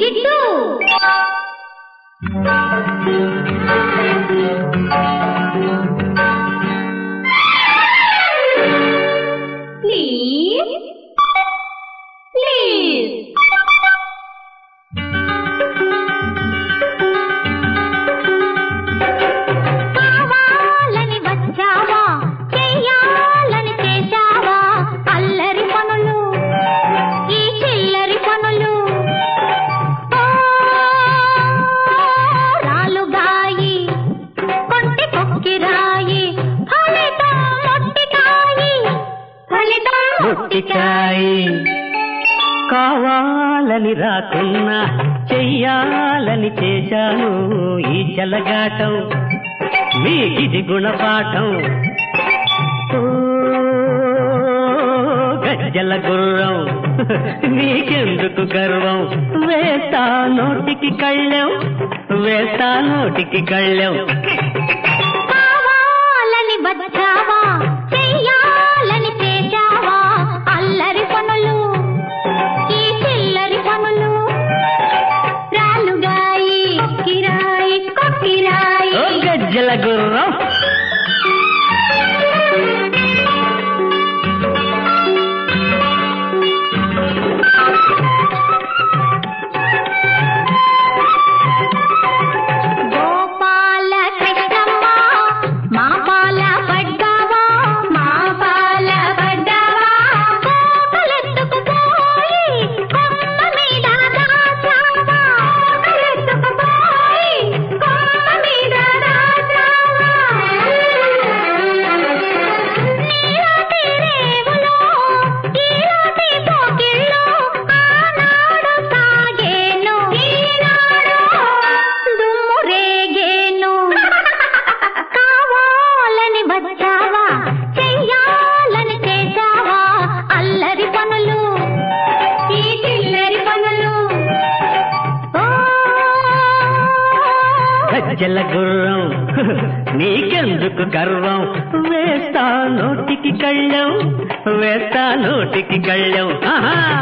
జిడ్డు please please కావాలని వచ్చావా చెయ్యాలని చేశావా అల్లరి పనులు ఈ చిల్లరి పనులు ఓ, రాలుగాయి కొంటి కొక్కిరాయి ఫలితం మొట్టికాయి ఫలితం ముట్టికాయి కావాలని రాకున్నా చెయ్యాలని చేశాను ఈ చెలగాటం మీకిది గుణపాఠం ఓ, గజ్జల గుర్రం నీకెందుకు గర్వం వేస్తా నోటికి కళ్ళెం వేస్తా నోటికి కళ్ళెం కావాలని వచ్చావా చెయ్యాలని చేశావా అల్లరి పనులు ఈ చిల్లరి పనులు రాలుగాయి కిరాయి కొక్కిరాయి ఓ గజ్జల గుర్రం గోపాల కృష్ణమ్మ మా పాల పడ్డావా మా పాల పడ్డావా కోకలెత్తుకుపోయి కొమ్మ మీద దాచావా కోకలెత్తుకుపోయి కొమ్మ మీద దాచావా నీలాటి రేవులో ఈలాటి పోకిళ్ళో ఆనాడు సాగేను ఈనాడు దుమ్ము రేగేను కావాలని వచ్చావా చెయ్యాలని చేశావా అల్లరి పనులు ఈ చిల్లరి పనులు ఓ గజ్జల గుర్రం నీకెందుకు గర్వం వేస్తా నోటికి కళ్ళెం వేస్తా నోటికి కళ్ళెం ఆహా